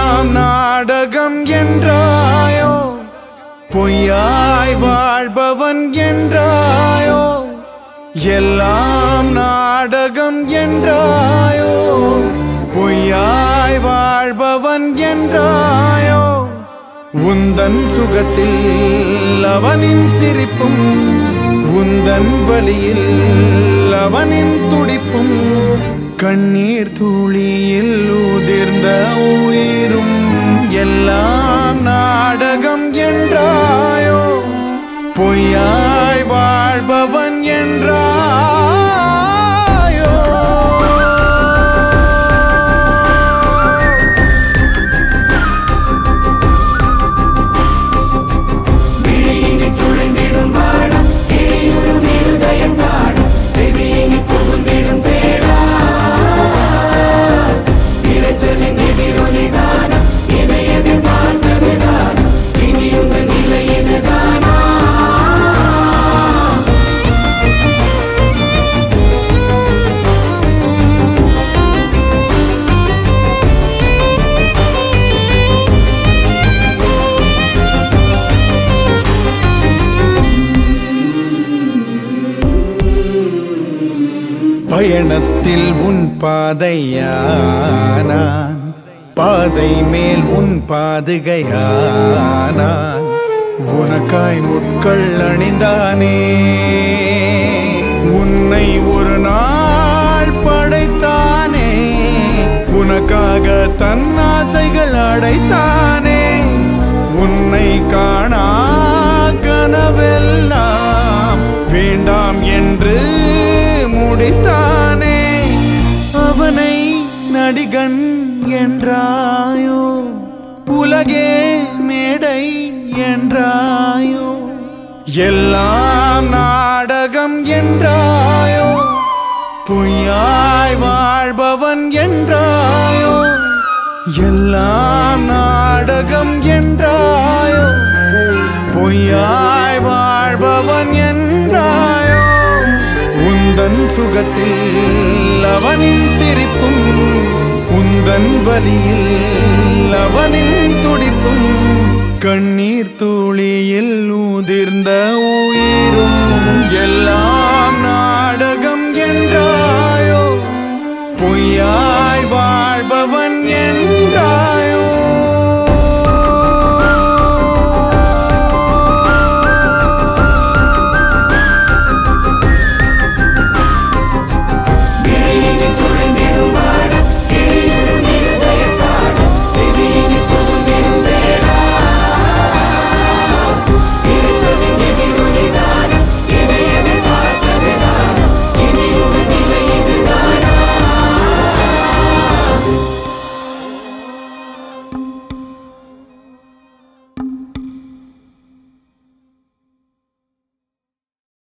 எல்லாம் நாடகம் என்றாயோ பொய்யாய் வாழ்பவன் என்றாயோ எல்லாம் நாடகம் என்றாயோ பொய்யாய் வாழ்பவன் என்றாயோ உந்தன் சுகத்தில் அவனின் சிரிப்பும் உந்தன் வலியில் அவனின் துடிப்பும் கண்ணீர் துளியில் உதிர்ந்த உயிரும் எல்லாம் நாடகம் என்றாயோ பொய்யாய் வாழ்பவன் என்றாயோ விழியினை துளைந்திடும் வானம் கிளியுறும் இருதயம் காணும் செவியினை புகுந்திடும் தேடா இரைச்சலின் எதிரொலிதானம் இதை எதிர்பார்த்தது தானம் இனி உங்கள் நிலை இதுதானா பயணத்தில் உன் பாதையானான் பாதை மேல் உன் பாதுகையானான் உனக்காய் முட்கள் அணிந்தானே உன்னை ஒரு நாள் படைத்தானே உனக்காக தன் ஆசைகள் அடைத்தானே உன்னை காணா கனவெல்லாம் வேண்டாம் என்று முடித்தானே அவனை நடிகன் என்றாயோ உலகே மேடை என்றாயோ எல்லாம் நாடகம் என்றாயோ பொய்யாய் வாழ்பவன் என்றாயோ எல்லாம் நாடகம் என்றாயோ பொய்யாய் வாழ்பவன் என்றாயோ உந்தன் சுகத்தில் அவனின் சிரிப்பும் உந்தன் வலியில் அவனின் துடிப்பும் கண்ணீர் துளியில் உதிர்ந்த